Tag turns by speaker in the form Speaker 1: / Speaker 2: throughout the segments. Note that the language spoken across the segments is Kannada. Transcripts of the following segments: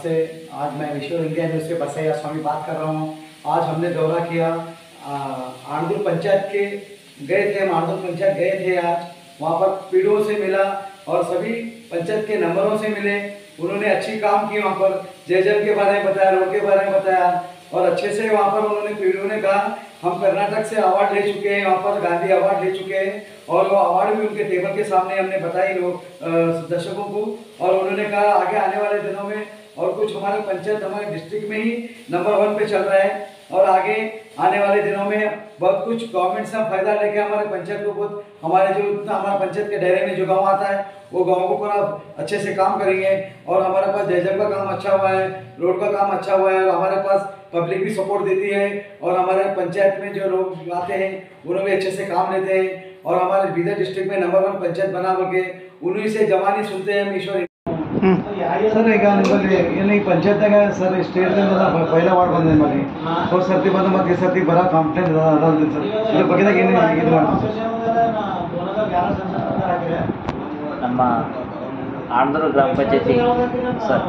Speaker 1: नमस्ते आज मैं विश्व इंडिया न्यूज़ से बसैया स्वामी बात कर रहा हूँ आज हमने दौरा किया आंदुल पंचायत के गए थे हम आंदुल पंचायत गए थे आज वहाँ पर पीड़ों से मिला और सभी पंचायत के नंबरों से मिले उन्होंने अच्छी काम की वहाँ पर जयजल के बारे में बताया रोड के बारे में बताया और अच्छे से वहाँ पर उन्होंने पीड़ियों ने कहा हम कर्नाटक से अवार्ड ले चुके हैं वहाँ पर गांधी अवार्ड ले चुके हैं और वो अवार्ड भी उनके टेबल के सामने हमने बताई लोग अ, दर्शकों को और उन्होंने कहा आगे आने वाले दिनों में और कुछ हमारे पंचायत हमारे डिस्ट्रिक्ट में ही नंबर वन पे चल रहा है और आगे आने वाले दिनों में बहुत कुछ गवर्नमेंट से हम फायदा लेके हमारे पंचायत को बहुत हमारे जो इतना हमारे पंचायत के दायरे में जो गांव आता है वो गाँव को पूरा अच्छे से काम करेंगे और हमारे पास जयजल का काम अच्छा हुआ है रोड का काम अच्छा हुआ है और हमारे पास पब्लिक भी सपोर्ट देती है और हमारे पंचायत में जो लोग आते हैं उन्होंने भी अच्छे से काम लेते हैं और हमारे बीदर डिस्ट्रिक्ट में नंबर वन पंचायत बना के उन्हीं से जवानी सुनते हैं हम ईश्वर ಸರ್ ಈಗ ನಿಮ್ಮಲ್ಲಿ ಏನು ಈ ಪಂಚಾಯತ್ನಾಗ ಸರ್ ಸ್ಟೇಟ್ದಿಂದ ಪೈಲ ವಾರ್ಡ್ ಬಂದಿದೆ ನಿಮ್ಮಲ್ಲಿ ಹೋದ ಸರ್ತಿ ಬಂದು ಮತ್ತೆ ಈ ಸರ್ತಿ ಬರೋ ಕಂಪ್ಲೇಂಟ್ ಅದಾದ ಸರ್ ಇದ್ರ ಬಗ್ಗೆದಾಗ ಏನು ಇದು ಮಾಡ್ತೀವಿ
Speaker 2: ನಮ್ಮ ಆಂಧ್ರ ಗ್ರಾಮ ಪಂಚಾಯತಿ ಸರ್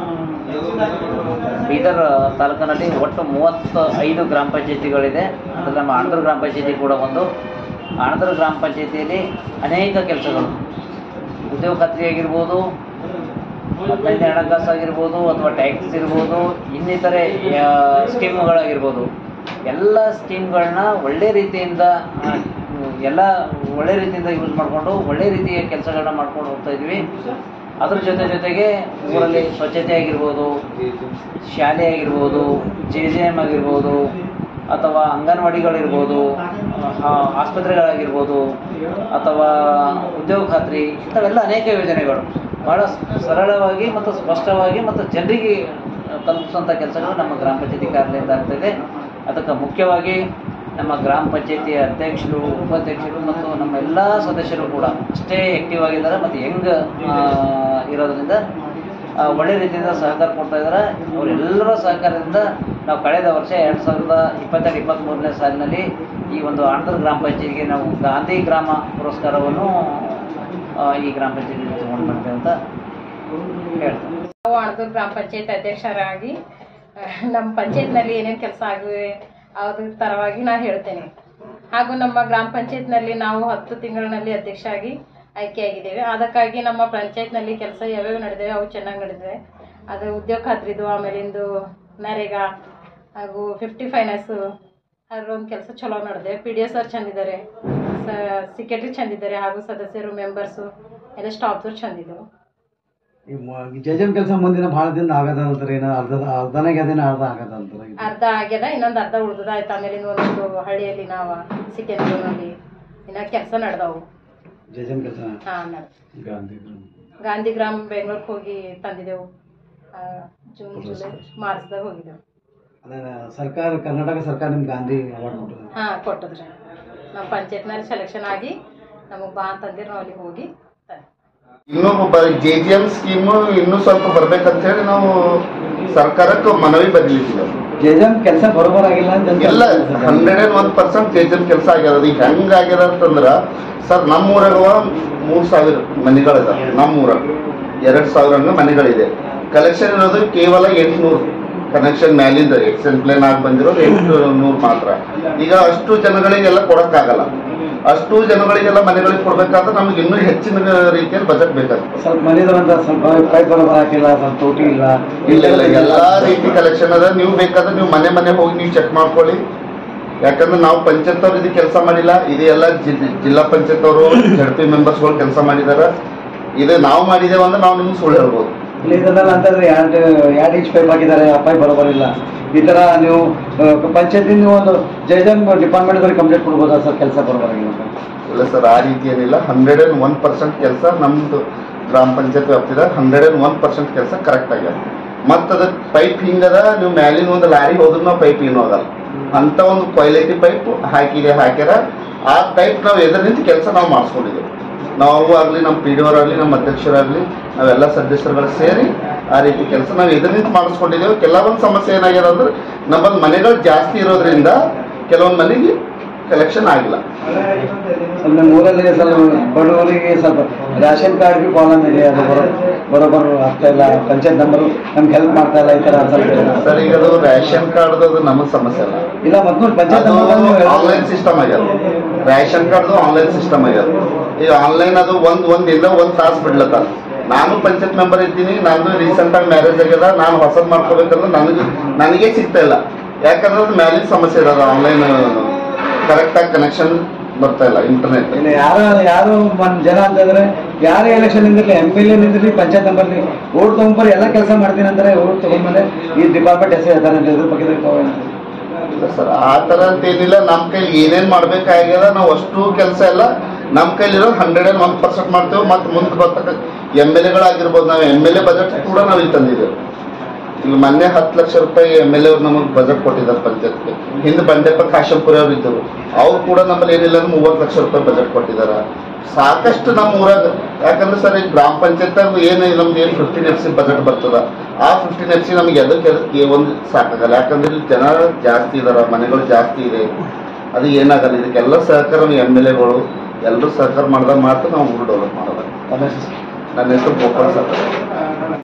Speaker 2: ಬೀದರ್ ತಾಲೂಕಿನಲ್ಲಿ ಒಟ್ಟು ಮೂವತ್ತ ಐದು ಗ್ರಾಮ ಪಂಚಾಯತಿಗಳಿದೆ ಅದರಲ್ಲಿ ನಮ್ಮ ಆಂಧ್ರ ಗ್ರಾಮ ಪಂಚಾಯತಿ ಕೂಡ ಒಂದು ಆಂಧ್ರ ಗ್ರಾಮ ಪಂಚಾಯತಿಯಲ್ಲಿ ಅನೇಕ ಕೆಲಸಗಳು ಉದ್ಯೋಗ ಖಾತ್ರಿ ಆಗಿರ್ಬೋದು ಹದಿನೈದನೇ ಹಣಕಾಸು ಆಗಿರ್ಬೋದು ಅಥವಾ ಟ್ಯಾಕ್ಸ್ ಇರ್ಬೋದು ಇನ್ನಿತರೆ ಆ, ಸ್ಕೀಮ್ಗಳಾಗಿರ್ಬೋದು ಎಲ್ಲ ಸ್ಕೀಮ್ಗಳನ್ನ ಒಳ್ಳೆ ರೀತಿಯಿಂದ ಆ, ಎಲ್ಲ ಒಳ್ಳೆ ರೀತಿಯಿಂದ ಯೂಸ್ ಮಾಡಿಕೊಂಡು ಒಳ್ಳೆ ರೀತಿಯ ಕೆಲಸಗಳನ್ನ ಮಾಡ್ಕೊಂಡು ಹೋಗ್ತಾ ಇದ್ವಿ ಅದ್ರ ಜೊತೆ ಜೊತೆಗೆ ಊರಲ್ಲಿ ಸ್ವಚ್ಛತೆ ಆಗಿರ್ಬೋದು ಶಾಲೆ ಆಗಿರ್ಬೋದು ಜೆ ಜೆ ಎಮ್ ಆಗಿರ್ಬೋದು ಅಥವಾ ಅಂಗನವಾಡಿಗಳಿರ್ಬೋದು ಆ, ಆಸ್ಪತ್ರೆಗಳಾಗಿರ್ಬೋದು ಅಥವಾ ಉದ್ಯೋಗ ಖಾತ್ರಿ ಇಂಥವೆಲ್ಲ ಅನೇಕ ಯೋಜನೆಗಳು ಭಾಳ ಸರಳವಾಗಿ ಮತ್ತು ಸ್ಪಷ್ಟವಾಗಿ ಮತ್ತು ಜನರಿಗೆ ತಲುಪಿಸುವಂಥ ಕೆಲಸಗಳು ನಮ್ಮ ಗ್ರಾಮ ಪಂಚಾಯತಿ ಕಾರ್ಯದಿಂದ ಆಗ್ತಾಯಿದೆ ಅದಕ್ಕೆ ಮುಖ್ಯವಾಗಿ ನಮ್ಮ ಗ್ರಾಮ ಪಂಚಾಯತಿ ಅಧ್ಯಕ್ಷರು ಉಪಾಧ್ಯಕ್ಷರು ಮತ್ತು ನಮ್ಮ ಎಲ್ಲ ಸದಸ್ಯರು ಕೂಡ ಅಷ್ಟೇ ಆ್ಯಕ್ಟಿವ್ ಆಗಿದ್ದಾರೆ ಮತ್ತು ಯಂಗ್ ಇರೋದ್ರಿಂದ ಆ, ಒಳ್ಳೆ ರೀತಿಯಿಂದ ಸಹಕಾರ ಕೊಡ್ತಾ ಇದ್ದಾರೆ ಅವರೆಲ್ಲರ ಸಹಕಾರದಿಂದ ನಾವು ಕಳೆದ ವರ್ಷ ಎರಡು ಸಾವಿರದ ಇಪ್ಪತ್ತೆರಡು ಇಪ್ಪತ್ತ್ಮೂರನೇ ಸಾಲಿನಲ್ಲಿ ಈ ಒಂದು ಆಂಧ್ರ ಗ್ರಾಮ ಪಂಚಾಯತಿಗೆ ನಾವು ಗಾಂಧಿ ಗ್ರಾಮ ಪುರಸ್ಕಾರವನ್ನು ಆ, ಈ ಗ್ರಾಮ ಪಂಚಾಯತಿ ತಗೊಂಡು ಬಂದೆ ಅಂತ ಹೇಳ್ತಾರೆ
Speaker 3: ನಾವು ಅಣದೂರು ಗ್ರಾಮ ಪಂಚಾಯತ್ ಅಧ್ಯಕ್ಷರಾಗಿ ಅಹ್, ನಮ್ಮ ಪಂಚಾಯತ್ನಲ್ಲಿ ಏನೇನು ಕೆಲಸ ಆಗಿವೆ ಅದ್ರ ತರವಾಗಿ ನಾನು ಹೇಳ್ತೇನೆ ಹಾಗೂ ನಮ್ಮ ಗ್ರಾಮ ಪಂಚಾಯತ್ನಲ್ಲಿ ನಾವು ಹತ್ತು ತಿಂಗಳಿನಲ್ಲಿ ಅಧ್ಯಕ್ಷ ಆಗಿ ಆಯ್ಕೆಯಾಗಿದ್ದೇವೆ ಅದಕ್ಕಾಗಿ ನಮ್ಮ ಪಂಚಾಯತ್ನಲ್ಲಿ ಕೆಲಸ ಯಾವ್ಯಾವ ನಡೆದಿವೆ ಅವು ಚೆನ್ನಾಗಿ ನಡೆದಿವೆ ಅದು ಉದ್ಯೋಗ ಖಾತ್ರಿದು ಆಮೇಲಿಂದು ನರೇಗಾ ಹಾಗೂ ಫಿಫ್ಟಿ ಫೈನಾನ್ಸು ಅದರೊಂದು ಕೆಲಸ ಚಲೋ ನಡೆದಿದೆ ಪಿ ಡಿ ಎಸ್ ಅವ್ರು ಚಂದಿದ್ದಾರೆ ಸೆಕ್ರೆಟ್ರಿ ಚಂದಿದ್ದಾರೆ ಹಾಗೂ ಸದಸ್ಯರು ಮೆಂಬರ್ಸು ಎಲ್ಲ ಸ್ಟಾಫ್ದವ್ರು ಚಂದಿದ್ದವು
Speaker 1: ಈ ಜಯಜನ್ ಕೆಲಸ ಮುಂದಿನ ಭಾಳ ದಿನ ಆಗದ ಅಂತಾರೆ ಏನೋ ಅರ್ಧ ಅರ್ಧನಾಗ ಅದೇನೋ ಅರ್ಧ ಆಗದ ಅಂತಾರೆ
Speaker 3: ಅರ್ಧ ಆಗ್ಯದ ಇನ್ನೊಂದು ಅರ್ಧ ಉಳ್ದದ ಆಯ್ತು ಆಮೇಲೆ ಒಂದೊಂದು ಹಳ್ಳಿಯಲ್ಲಿ ನಾವು ಸಿಕ್ಕೇನೂರಿನಲ್ಲಿ ಇನ್ನ ಕೆಲಸ ನಡೆದವು
Speaker 1: ಜಯಜನ್ ಕೆಲಸ
Speaker 3: ಹಾಂ ನಡ್
Speaker 1: ಗಾಂಧಿ
Speaker 3: ಗಾಂಧಿ ಗ್ರಾಮ ಬೆಂಗಳೂರಿಗೆ ಹೋಗಿ ತಂದಿದ್ದೆವು ಆ, ಜೂನ್ ಜುಲೈ ಮಾರ್ಚ್ದಾಗ ಹೋಗಿದ್ದೆವು
Speaker 1: ಅದೇ ಸರ್ಕಾರ ಕರ್ನಾಟಕ ಸರ್ಕಾರ ನಿಮ್ಗೆ ಗಾಂಧಿ ಅವಾರ್ಡ್ ಕೊಟ್ಟಿದೆ
Speaker 3: ಹಾಂ ಕೊಟ್ಟದ್ರಿ ನಮ್ಮ ಪಂಚಾಯತ್ನಲ್ಲಿ ಸೆಲೆಕ್ಷನ್ ಆಗಿ ನಮಗೆ ಬಾ ಅಂತಂದಿರು ನಾವು ಅಲ್ಲಿಗೆ ಹೋಗಿ ತಂದೆ
Speaker 4: ಇನ್ನೂ ಜೆ ಜಿ ಎಂ ಸ್ಕೀಮ್ ಇನ್ನೂ ಸ್ವಲ್ಪ ಬರ್ಬೇಕಂತ ಹೇಳಿ ನಾವು ಸರ್ಕಾರಕ್ಕೆ ಮನವಿ ಬದಲಿಸಿದ್ದೇವೆ
Speaker 1: ಜಯಜನ್ ಕೆಲಸ ಬರೋಬರ್ ಆಗಿಲ್ಲ ಅಂತ ಜನ
Speaker 4: ಎಲ್ಲ
Speaker 1: ಹೇಳ್ತಾರೆ.
Speaker 4: Hundred and one percent J G M ಕೆಲಸ ಆಗ್ಯದ ಈಗ ಹೆಂಗ್ ಆಗ್ಯದ ಅಂತಂದ್ರ ಸರ್ ನಮ್ಮ ಊರಾಗ ಮೂರ್ ಸಾವಿರ ಮನೆಗಳಿದಾವೆ ನಮ್ಮ ಊರಾಗ ಎರಡ್ ಸಾವಿರ ಹಂಗ ಮನೆಗಳಿದೆ ಕಲೆಕ್ಷನ್ ಇರೋದು ಕೇವಲ ಎಂಟುನೂರು ಕನೆಕ್ಷನ್ ಮ್ಯಾಲಿಂದ ಎಕ್ಸೆನ್ ಪ್ಲೇನ್ ಆಗಿ ಬಂದಿರೋದು ಎಂಟು ನೂರು ಮಾತ್ರ ಈಗ ಅಷ್ಟು ಜನಗಳಿಗೆಲ್ಲ ಕೊಡಕ್ಕಾಗಲ್ಲ ಅಷ್ಟು ಜನಗಳಿಗೆಲ್ಲ ಮನೆಗಳಿಗೆ ಕೊಡ್ಬೇಕಾದ್ರೆ ನಮ್ಗೆ ಇನ್ನೂ ಹೆಚ್ಚಿನ ರೀತಿಯಲ್ಲಿ ಬಜೆಟ್ ಬೇಕಾಗ್ತದೆ
Speaker 1: ಸ್ವಲ್ಪ ಮನೆದಂತ ಸ್ವಲ್ಪ ಪೈಪ್ ಬರೋಬರ್ ಹಾಕಿಲ್ಲ ಸ್ವಲ್ಪ ತೋಟಿ ಇಲ್ಲ
Speaker 4: ಇಲ್ಲ ಇಲ್ಲ ಎಲ್ಲಾ ರೀತಿ ಕಲೆಕ್ಷನ್ ಅದ ನೀವು ಬೇಕಾದ್ರೆ ನೀವು ಮನೆ ಮನೆ ಹೋಗಿ ನೀವು ಚೆಕ್ ಮಾಡ್ಕೊಳ್ಳಿ ಯಾಕಂದ್ರೆ ನಾವು ಪಂಚಾಯತ್ ಅವ್ರು ಇದು ಕೆಲಸ ಮಾಡಿಲ್ಲ ಇದು ಎಲ್ಲ ಜಿ- ಜಿಲ್ಲಾ ಪಂಚಾಯತ್ ಅವರು ಜಡ್ಪಿ ಮೆಂಬರ್ಸ್ಗಳು ಕೆಲಸ ಮಾಡಿದಾರ ಇದು ನಾವು ಮಾಡಿದೇವೆ ಅಂದ್ರೆ ನಾವು ನಿಮ್ಗೆ ಸುಳ್ಳು ಹೇಳ್ಬೋದು
Speaker 1: ಇಲ್ಲಿ ಇದನ್ನೆಲ್ಲ ಅಂತಂದ್ರೆ ಎರಡು ಎರಡು ಇಂಚ್ ಪೈಪ್ ಹಾಕಿದ್ದಾರೆ ಆ ಪೈಪ್ ಬರೋಬರ್ ಇಲ್ಲ ಈ ಥರ ನೀವು ಪಂಚಾಯತಿ ನೀವು ಒಂದು ಜಯಜನ್ ಡಿಪಾರ್ಟ್ಮೆಂಟ್ ಅವ್ರಿಗೆ ಕಂಪ್ಲೇಂಟ್ ಕೊಡ್ಬೋದಾ ಸರ್ ಕೆಲಸ ಬರೋಬರಾಗಿಲ್ಲ ಸರ್
Speaker 4: ಇಲ್ಲ ಸರ್ ಆ ರೀತಿ ಏನಿಲ್ಲ ಹಂಡ್ರೆಡ್ ಅಂಡ್ ಒನ್ ಪರ್ಸೆಂಟ್ ಕೆಲಸ ನಮ್ದು ಗ್ರಾಮ ಪಂಚಾಯತ್ ವ್ಯಾಪ್ತಿದ ಹಂಡ್ರೆಡ್ ಅಂಡ್ ಒನ್ ಪರ್ಸೆಂಟ್ ಕೆಲಸ ಕರೆಕ್ಟ್ ಆಗ್ಯದ ಮತ್ತು ಅದ ಪೈಪ್ ಹಿಂಗದ ನೀವು ಮ್ಯಾಲಿನ ಒಂದು ಲಾರಿ ಹೋದ್ರೂ ನಾವು ಪೈಪ್ ಏನೂ ಆಗಲ್ಲ ಅಂತ ಒಂದು ಕ್ವಾಲಿಟಿ ಪೈಪ್ ಹಾಕಿದೆ ಹಾಕ್ಯಾರ ಆ ಟೈಪ್ ನಾವು ಎದುರು ನಿಂತು ಕೆಲಸ ನಾವು ಮಾಡಿಸ್ಕೊಂಡಿದ್ದೇವೆ ನಾವು ಆಗಲಿ ನಮ್ಮ ಪಿ ಡಿ ಆಗಲಿ ನಮ್ಮ ಅಧ್ಯಕ್ಷರಾಗಲಿ ನಾವೆಲ್ಲ ಸದಸ್ಯರುಗಳು ಸೇರಿ ಆ ರೀತಿ ಕೆಲಸ ನಾವು ಎದುರು ನಿಂತು ಮಾಡಿಸ್ಕೊಂಡಿದ್ದೇವೆ ಕೆಲವೊಂದು ಸಮಸ್ಯೆ ಏನಾಗ್ಯದ ಅಂದ್ರೆ ನಮ್ಮಲ್ಲಿ ಮನೆಗಳು ಜಾಸ್ತಿ ಇರೋದ್ರಿಂದ ಕೆಲವೊಂದು ಮನೆಗೆ ಕಲೆಕ್ಷನ್ ಆಗಿಲ್ಲ
Speaker 1: ನಮ್ಮ ಊರಲ್ಲಿ ಸ್ವಲ್ಪ ಬಡವರಿಗೆ ಸ್ವಲ್ಪ ರೇಷನ್ ಕಾರ್ಡ್ ಬಿ ಪ್ರಾಬ್ಲಮ್ ಇದೆ ಅದು ಬರೋ ಬರೋಬ್ಬರ ಆಗ್ತಾ ಇಲ್ಲ ಪಂಚಾಯತ್ ನಂಬರು ನಮ್ಗೆ ಹೆಲ್ಪ್ ಮಾಡ್ತಾ ಇಲ್ಲ ಈ ಥರ ಸ್ವಲ್ಪ
Speaker 4: ಸರ್ ಈಗ ಅದು ರೇಷನ್ ಕಾರ್ಡ್ ಅದು ನಮಗೆ ಸಮಸ್ಯೆ ಅಲ್ಲ
Speaker 1: ಇಲ್ಲ ಮತ್ತು ಪಂಚಾಯತ್ ನಂಬರ್
Speaker 4: ಆನ್ಲೈನ್ ಸಿಸ್ಟಮ್ ಆಗ್ಯದ ರೇಷನ್ ಕಾರ್ಡ್ ಆನ್ಲೈನ್ ಸಿಸ್ಟಮ್ ಆಗ್ಯದ ಈಗ ಆನ್ಲೈನ್ ಅದು ಒಂದ್ ಒಂದ್ ಇಲ್ಲ ಒಂದ್ ತಾಸು ಬಿಡ್ಲತ್ತ ನಾನು ಪಂಚಾಯತ್ ಮೆಂಬರ್ ಇದ್ದೀನಿ ನಂದು ರೀಸೆಂಟ್ ಆಗಿ ಮ್ಯಾರೇಜ್ ಆಗ್ಯದ ನಾನು ಹೊಸದ್ ಮಾಡ್ಕೋಬೇಕಂದ್ರೆ ನನಗೆ ನನಗೆ ಸಿಗ್ತಾ ಇಲ್ಲ ಯಾಕಂದ್ರೆ ಅದು ಮ್ಯಾಲಿನ ಸಮಸ್ಯೆ ಇರೋದು ಆನ್ಲೈನ್ ಕರೆಕ್ಟ್ ಆಗಿ ಕನೆಕ್ಷನ್ ಬರ್ತಾ ಇಲ್ಲ ಇಂಟರ್ನೆಟ್
Speaker 1: ಇಲ್ಲ ಯಾರು ಯಾರು ಒಂದ್ ಜನ ಅಂತಂದ್ರೆ ಯಾರೇ ಎಲೆಕ್ಷನ್ ನಿಂದಿರ್ಲಿ ಎಮ್ ಎಲ್ ಎ ನಿಂದಿರ್ಲಿ ಪಂಚಾಯತ್ ನಂಬರ್ಲಿ ಓಟ್ ತಗೊಂಬರ್ ಎಲ್ಲ ಕೆಲಸ ಮಾಡ್ತೀನಿ ಅಂತಾರೆ ಓಟ್ ತಗೊಂಡ್ಮೇಲೆ ಈ ಡಿಪಾರ್ಟ್ಮೆಂಟ್ ಹೆಸರು ಹೇಳ್ತಾರೆ ಅಂತ ಇದ್ರ ಬಗ್ಗೆ
Speaker 4: ಇಲ್ಲ ಸರ್ ಆ ಥರ ಅಂತೇನಿಲ್ಲ ನಮ್ಮ ಕೈಲಿ ಏನೇನು ಮಾಡ್ಬೇಕಾಗ್ಯದ ನಾವು ಅಷ್ಟು ಕೆಲಸ ಎಲ್ಲ ನಮ್ಮ ಕೈಲಿರೋ ಹಂಡ್ರೆಡ್ ಆ್ಯಂಡ್ ಒನ್ ಪರ್ಸೆಂಟ್ ಮಾಡ್ತೇವೆ ಮತ್ತು ಮುಂದೆ ಬರ್ತಕ್ಕ ಎಮ್ ಎಲ್ ಎಗಳಾಗಿರ್ಬೋದು ನಾವು ಎಮ್ ಎಲ್ ಎ ಬಜೆಟ್ ಕೂಡ ನಾವು ಇಲ್ಲಿ ತಂದಿದ್ದೇವೆ ಇಲ್ಲಿ ಮೊನ್ನೆ ಹತ್ತು ಲಕ್ಷ ರೂಪಾಯಿ ಎಮ್ ಎಲ್ ಎ ಅವ್ರು ನಮಗೆ ಬಜೆಟ್ ಕೊಟ್ಟಿದ್ದಾರೆ ಪಂಚಾಯತ್ಗೆ ಹಿಂದೆ ಬಂಡೆಪ್ಪ ಕಾಶಂಪುರಿ ಅವ್ರು ಇದ್ದರು ಅವ್ರು ಕೂಡ ನಮ್ಮಲ್ಲಿ ಏನಿಲ್ಲ ಅಂದ್ರೆ ಮೂವತ್ತು ಲಕ್ಷ ರೂಪಾಯಿ ಬಜೆಟ್ ಕೊಟ್ಟಿದ್ದಾರೆ ಸಾಕಷ್ಟು ನಮ್ಮ ಊರಾಗ ಯಾಕಂದ್ರೆ ಸರ್ ಈಗ ಗ್ರಾಮ ಪಂಚಾಯತ್ ಏನು ನಮ್ದು ಏನು ಫಿಫ್ಟೀನ್ ಎಫ್ ಸಿ ಬಜೆಟ್ ಬರ್ತದ ಆ ಫಿಫ್ಟೀನ್ ಎಫ್ ಸಿ ನಮಗೆ ಎದಕ್ಕೆ ಎದಕ್ಕೆ ಒಂದು ಸಾಕಾಗಲ್ಲ ಯಾಕಂದ್ರೆ ಇಲ್ಲಿ ಜನ ಜಾಸ್ತಿ ಇದಾರ ಮನೆಗಳು ಜಾಸ್ತಿ ಇದೆ ಅದು ಏನಾಗಲ್ಲ ಇದಕ್ಕೆಲ್ಲ ಸಹಕಾರ ಎಮ್ ಎಲ್ ಎಗಳು ಎಲ್ಲರೂ ಸಹಕಾರ ಮಾಡಿದಾಗ ಮಾತ್ರ ನಾವು ಊರು ಡೆವಲಪ್ ಮಾಡೋದು ನನ್ನ ಹೆಸರು ಗೋಪಾಲ್ ಸರ್